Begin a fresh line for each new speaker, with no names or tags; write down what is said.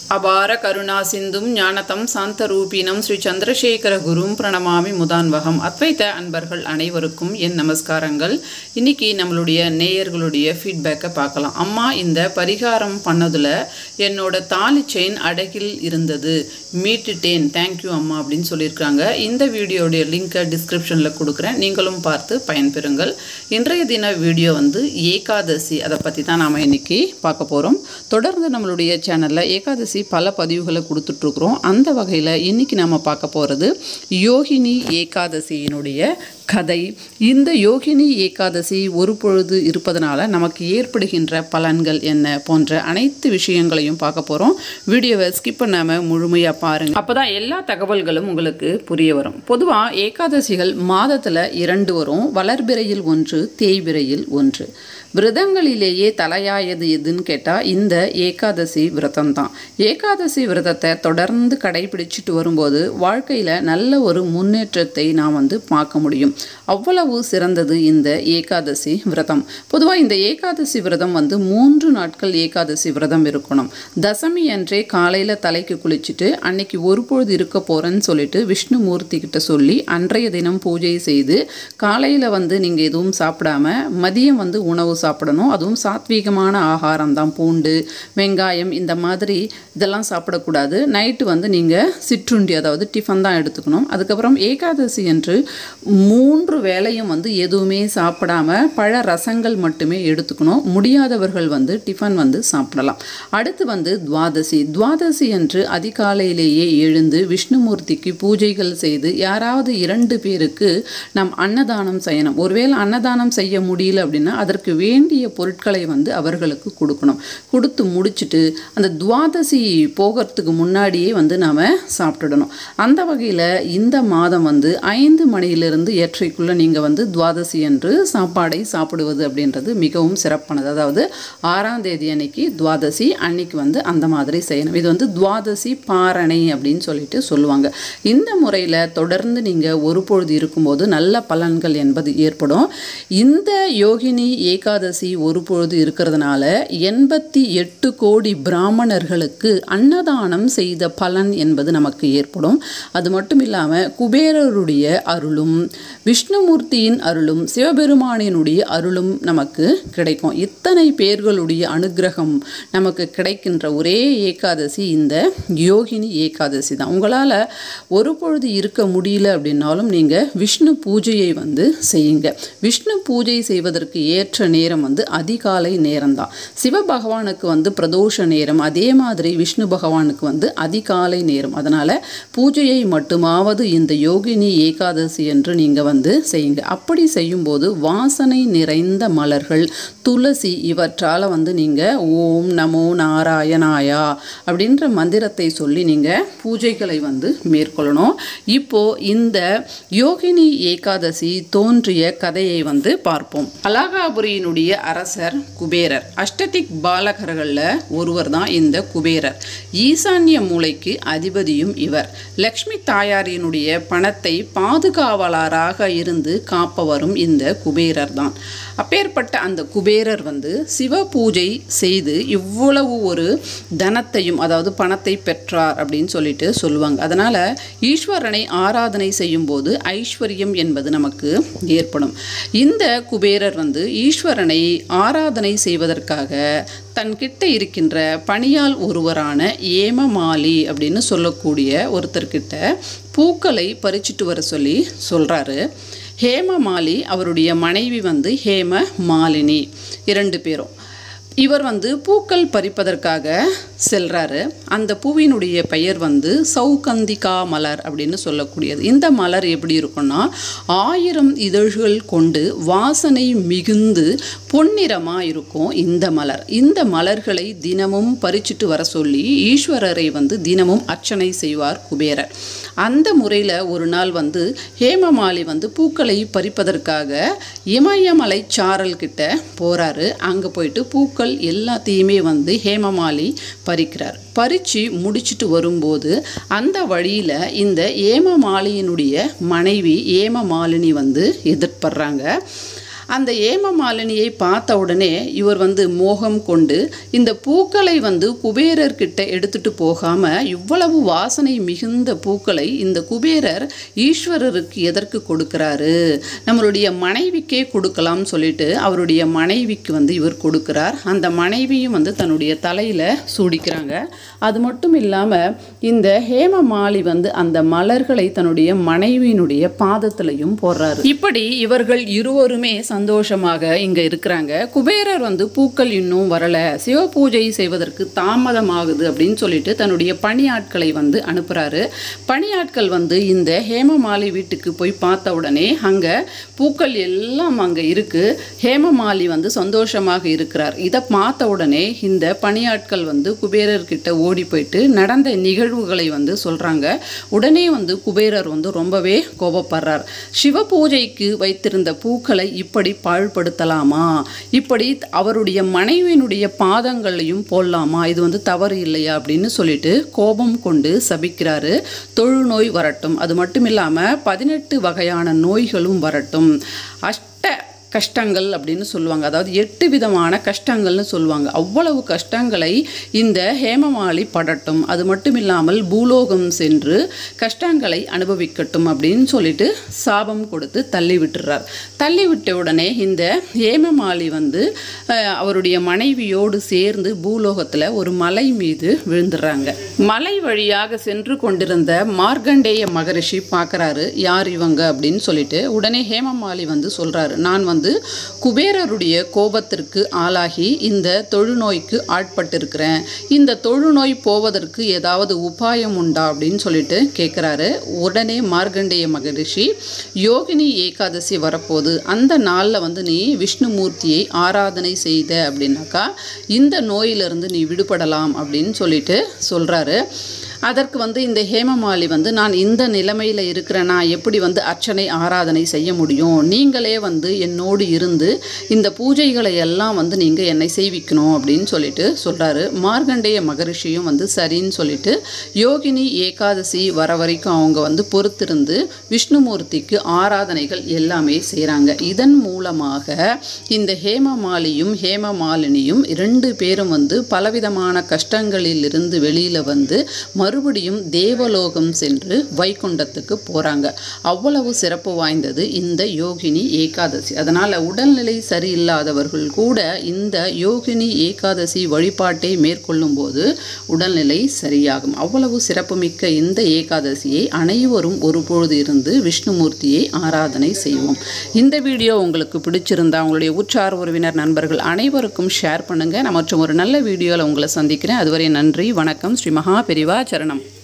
அபார கருணா சிந்தும் ஞானதம் சாந்தரூபினம் ஸ்ரீ சந்திரசேகர குரும் பிரணமாமி முதான்வகம் அத்வைத்த அன்பர்கள் அனைவருக்கும் என் நமஸ்காரங்கள் இன்னைக்கு நம்மளுடைய நேயர்களுடைய ஃபீட்பேக்கை பார்க்கலாம் அம்மா இந்த பரிகாரம் பண்ணதில் என்னோட தாலி செயின் அடகில் இருந்தது மீட்டுட்டேன் தேங்க்யூ அம்மா அப்படின்னு சொல்லியிருக்காங்க இந்த வீடியோடைய லிங்கை டிஸ்கிரிப்ஷனில் கொடுக்குறேன் நீங்களும் பார்த்து பயன்பெறுங்கள் இன்றைய தின வீடியோ வந்து ஏகாதசி அதை பற்றி தான் நாம் இன்னைக்கு பார்க்க போகிறோம் தொடர்ந்து நம்மளுடைய சேனலில் ஏகாதசி பல பதிவுகளை கொடுத்துட்ருக்குறோம் அந்த வகையில் இன்றைக்கி நம்ம பார்க்க போகிறது யோகினி ஏகாதசியினுடைய கதை இந்த யோகினி ஏகாதசி ஒரு பொழுது இருப்பதனால நமக்கு ஏற்படுகின்ற பலன்கள் என்ன போன்ற அனைத்து விஷயங்களையும் பார்க்க போகிறோம் வீடியோவை ஸ்கிப் பண்ணாமல் முழுமையாக பாருங்கள் அப்போ தான் எல்லா தகவல்களும் உங்களுக்கு புரிய வரும் பொதுவாக ஏகாதசிகள் மாதத்தில் இரண்டு வரும் வளர்பிறையில் ஒன்று தேய்பிறையில் ஒன்று விரதங்களிலேயே தலையாயது எதுன்னு கேட்டால் இந்த ஏகாதசி விரதம் தான் ஏகாதசி விரதத்தை தொடர்ந்து கடைபிடிச்சிட்டு வரும்போது வாழ்க்கையில் நல்ல ஒரு முன்னேற்றத்தை நாம் வந்து பார்க்க முடியும் அவ்வளவு சிறந்தது இந்த ஏகாதசி விரதம் பொதுவாக இந்த ஏகாதசி விரதம் வந்து மூன்று நாட்கள் ஏகாதசி விரதம் இருக்கணும் தசமி அன்றே காலையில் தலைக்கு குளிச்சுட்டு அன்னைக்கு ஒரு பொழுது இருக்க போகிறேன்னு சொல்லிட்டு விஷ்ணுமூர்த்தி கிட்ட சொல்லி அன்றைய தினம் பூஜை செய்து காலையில் வந்து நீங்கள் எதுவும் சாப்பிடாம மதியம் வந்து உணவு சாப்பிடணும் அதுவும் சாத்வீகமான ஆகாரம் தான் பூண்டு வெங்காயம் இந்த மாதிரி இதெல்லாம் சாப்பிடக்கூடாது நைட்டு வந்து நீங்கள் சிற்றுண்டி அதாவது டிஃபன் தான் எடுத்துக்கணும் அதுக்கப்புறம் ஏகாதசி என்று மூன்று வேளையும் வந்து எதுவுமே சாப்பிடாம பழ ரசங்கள் மட்டுமே எடுத்துக்கணும் முடியாதவர்கள் வந்து டிஃபன் வந்து சாப்பிடலாம் அடுத்து வந்து துவாதசி துவாதசி என்று அதிகாலையிலேயே எழுந்து விஷ்ணுமூர்த்திக்கு பூஜைகள் செய்து யாராவது இரண்டு பேருக்கு நாம் அன்னதானம் செய்யணும் ஒருவேளை அன்னதானம் செய்ய முடியல அப்படின்னா அதற்கு வேண்டிய பொருட்களை வந்து அவர்களுக்கு கொடுக்கணும் கொடுத்து முடிச்சுட்டு அந்த துவாதசி போகிறதுக்கு முன்னாடியே வந்து நாம் சாப்பிட்டுடணும் அந்த வகையில் இந்த மாதம் வந்து ஐந்து மணியிலிருந்து எட்டரைக்குள்ளே நீங்கள் வந்து துவாதசி என்று சாப்பாடை சாப்பிடுவது அப்படின்றது மிகவும் சிறப்பானது அதாவது ஆறாம் தேதி அன்னைக்கு துவாதசி அன்னைக்கு வந்து அந்த மாதிரி செய்யணும் இது வந்து துவாதசி பாரணை அப்படின்னு சொல்லிட்டு சொல்லுவாங்க இந்த முறையில் தொடர்ந்து நீங்கள் ஒரு பொழுது இருக்கும்போது நல்ல பலன்கள் என்பது ஏற்படும் இந்த யோகினி ஏகாதசி ஒரு பொழுது இருக்கிறதுனால எண்பத்தி எட்டு கோடி பிராமணர்களுக்கு அன்னதானம் செய்த பலன் என்பது நமக்கு ஏற்படும் அது மட்டும் இல்லாமல் குபேரருடைய அருளும் விஷ்ணுமூர்த்தியின் அருளும் சிவபெருமானினுடைய அருளும் நமக்கு கிடைக்கும் இத்தனை பேர்களுடைய அனுகிரகம் நமக்கு கிடைக்கின்ற ஒரே ஏகாதசி இந்த யோகினி ஏகாதசி தான் உங்களால் ஒரு பொழுது இருக்க முடியல அப்படின்னாலும் நீங்கள் விஷ்ணு பூஜையை வந்து செய்யுங்க விஷ்ணு பூஜை செய்வதற்கு ஏற்ற நேரம் வந்து அதிகாலை நேரம்தான் சிவபகவானுக்கு வந்து பிரதோஷ நேரம் அதே மாதிரி விஷ்ணு பகவானுக்கு வந்து அதிகாலை நேரம் அதனால் பூஜையை மட்டுமாவது இந்த யோகினி ஏகாதசி என்று நீங்கள் வந்து செய்யுங்க அப்படி செய்யும்போது வாசனை நிறைந்த மலர்கள் துளசி இவற்றால் வந்து நீங்கள் ஓம் நமோ நாராயணாயா அப்படின்ற மந்திரத்தை சொல்லி நீங்கள் பூஜைகளை வந்து மேற்கொள்ளணும் இப்போ இந்த யோகினி ஏகாதசி தோன்றிய கதையை வந்து பார்ப்போம் அலாகாபுரியினுடைய அரசர் குபேரர் அஷ்டதிக் பாலகர்களில் ஒருவர் தான் இந்த குபேரர் ஈசான்ய மூளைக்கு அதிபதியும் இவர் லக்ஷ்மி தாயாரினுடைய பணத்தை பாதுகாவலராக இருந்து காப்பவரும் இந்த குபேரர் தான் அப்பேற்பட்ட அந்த குபேரர் வந்து சிவ பூஜை செய்து இவ்வளவு ஒரு தனத்தையும் அதாவது பணத்தை பெற்றார் அப்படின்னு சொல்லிட்டு சொல்லுவாங்க அதனால் ஈஸ்வரனை ஆராதனை செய்யும்போது ஐஸ்வர்யம் என்பது நமக்கு ஏற்படும் இந்த குபேரர் வந்து ஈஸ்வரனை ஆராதனை செய்வதற்காக தன்கிட்ட இருக்கின்ற பணியால் ஒருவரான ஏமமாலி அப்படின்னு சொல்லக்கூடிய ஒருத்தர்கிட்ட பூக்களை பறிச்சுட்டு வர சொல்லி சொல்கிறாரு ஹேமமாலி அவருடைய மனைவி வந்து ஹேம மாலினி இரண்டு பேரும் இவர் வந்து பூக்கள் பறிப்பதற்காக செல்றாரு அந்த பூவினுடைய பெயர் வந்து சௌகந்திகா மலர் அப்படின்னு சொல்லக்கூடியது இந்த மலர் எப்படி இருக்கும்னா ஆயிரம் இதழ்கள் கொண்டு வாசனை மிகுந்து பொன்னிறமாக இருக்கும் இந்த மலர் இந்த மலர்களை தினமும் பறிச்சுட்டு வர சொல்லி ஈஸ்வரரை வந்து தினமும் அர்ச்சனை செய்வார் குபேரர் அந்த முறையில் ஒரு நாள் வந்து ஹேமமாலி வந்து பூக்களை பறிப்பதற்காக இமயமலை சாரல் கிட்ட போகிறாரு அங்கே போயிட்டு பூக்கள் எல்லாத்தையுமே வந்து ஹேமமாலி பறிக்கிறார் பறித்து முடிச்சுட்டு வரும்போது அந்த வழியில் இந்த ஏமமாலியினுடைய மனைவி ஏமமாலினி வந்து எதிர்படுறாங்க அந்த ஏமமாலினியை பார்த்த உடனே இவர் வந்து மோகம் கொண்டு இந்த பூக்களை வந்து குபேரர்கிட்ட எடுத்துட்டு போகாம இவ்வளவு வாசனை மிகுந்த பூக்களை இந்த குபேரர் ஈஸ்வரருக்கு எதற்கு கொடுக்கிறாரு நம்மளுடைய மனைவிக்கே கொடுக்கலாம் சொல்லிட்டு அவருடைய மனைவிக்கு வந்து இவர் கொடுக்கிறார் அந்த மனைவியும் வந்து தன்னுடைய தலையில சூடிக்கிறாங்க அது மட்டும் இல்லாம இந்த ஹேமமாலி வந்து அந்த மலர்களை தன்னுடைய மனைவியினுடைய பாதத்திலையும் போடுறாரு இப்படி இவர்கள் இருவருமே சந்தோஷமாக இங்க இருக்கிறாங்க குபேரர் வந்து பூக்கள் இன்னும் வரல சிவ பூஜை செய்வதற்கு தாமதமாகுது அப்படின்னு சொல்லிட்டு தன்னுடைய பணியாட்களை வந்து அனுப்புறாரு பணியாட்கள் வந்து இந்த ஹேமமாலி வீட்டுக்கு போய் பார்த்த உடனே அங்க பூக்கள் எல்லாம் அங்க இருக்கு ஹேமமாலி வந்து சந்தோஷமாக இருக்கிறார் இதை பார்த்த உடனே இந்த பணியாட்கள் வந்து குபேரர்கிட்ட ஓடி போயிட்டு நடந்த நிகழ்வுகளை வந்து சொல்றாங்க உடனே வந்து குபேரர் வந்து ரொம்பவே கோபப்படுறார் சிவ பூஜைக்கு வைத்திருந்த பூக்களை இப்படி பாழ்படுத்தலாமா இப்படி அவருடைய மனைவியினுடைய பாதங்களையும் போடலாமா இது வந்து தவறு இல்லையா அப்படின்னு சொல்லிட்டு கோபம் கொண்டு சபிக்கிறாரு தொழுநோய் வரட்டும் அது மட்டும் இல்லாமல் பதினெட்டு வகையான நோய்களும் வரட்டும் அஷ்ட கஷ்டங்கள் அப்படின்னு சொல்லுவாங்க அதாவது எட்டு விதமான கஷ்டங்கள்னு சொல்லுவாங்க அவ்வளவு கஷ்டங்களை இந்த ஹேமமாலி படட்டும் அது மட்டும் இல்லாமல் பூலோகம் சென்று கஷ்டங்களை அனுபவிக்கட்டும் அப்படின்னு சொல்லிட்டு சாபம் கொடுத்து தள்ளி விட்டுறார் தள்ளி விட்ட உடனே இந்த ஹேமமாலி வந்து அஹ், அவருடைய மனைவியோடு சேர்ந்து பூலோகத்தில் ஒரு மலை மீது விழுந்துடுறாங்க மலை வழியாக சென்று கொண்டிருந்த மார்க்கண்டேய மகரிஷி பார்க்குறாரு யார் இவங்க அப்படின்னு சொல்லிட்டு உடனே ஹேமமாலி வந்து சொல்றாரு நான் வந்து குபேரருடைய கோபத்திற்கு ஆளாகி இந்த தொழுநோய்க்கு ஆட்பட்டிருக்கிறேன் இந்த தொழுநோய் போவதற்கு ஏதாவது உபாயம் உண்டா அப்படின்னு சொல்லிட்டு கேட்குறாரு உடனே மார்க்கண்டேய மகரிஷி யோகினி ஏகாதசி வரப்போகுது அந்த நாளில் வந்து நீ விஷ்ணுமூர்த்தியை ஆராதனை செய்த அப்படின்னாக்கா இந்த நோயிலிருந்து நீ விடுபடலாம் அப்படின்னு சொல்லிட்டு சொல்கிறாரு அதற்கு வந்து இந்த ஹேமமாலி வந்து நான் இந்த நிலைமையில் இருக்கிறேன் நான் எப்படி வந்து அர்ச்சனை ஆராதனை செய்ய முடியும் நீங்களே வந்து என்னோடு இருந்து இந்த பூஜைகளை எல்லாம் வந்து நீங்கள் என்னை செய்விக்கணும் அப்படின்னு சொல்லிட்டு சொல்கிறாரு மார்க்கண்டேய மகரிஷியும் வந்து சரின்னு சொல்லிட்டு யோகினி ஏகாதசி வர வரைக்கும் அவங்க வந்து பொறுத்திருந்து விஷ்ணுமூர்த்திக்கு ஆராதனைகள் எல்லாமே செய்கிறாங்க இதன் மூலமாக இந்த ஹேமமாலியும் ஹேமமாலினியும் இரண்டு பேரும் வந்து பலவிதமான கஷ்டங்களில் இருந்து வெளியில் வந்து மறுபடியும் தேவலோகம் சென்று வைகுண்டத்துக்கு போகிறாங்க அவ்வளவு சிறப்பு வாய்ந்தது இந்த யோகினி ஏகாதசி அதனால் உடல்நிலை சரியில்லாதவர்கள் கூட இந்த யோகினி ஏகாதசி வழிபாட்டை மேற்கொள்ளும் போது உடல்நிலை சரியாகும் அவ்வளவு சிறப்புமிக்க இந்த ஏகாதசியை அனைவரும் ஒருபொழுது இருந்து விஷ்ணுமூர்த்தியை ஆராதனை செய்வோம் இந்த வீடியோ உங்களுக்கு பிடிச்சிருந்தா உங்களுடைய உற்றார் உறவினர் நண்பர்கள் அனைவருக்கும் ஷேர் பண்ணுங்கள் நான் மற்றும் ஒரு நல்ல வீடியோவில் உங்களை சந்திக்கிறேன் அதுவரை நன்றி வணக்கம் ஸ்ரீ மகா பெரிவா சரணம்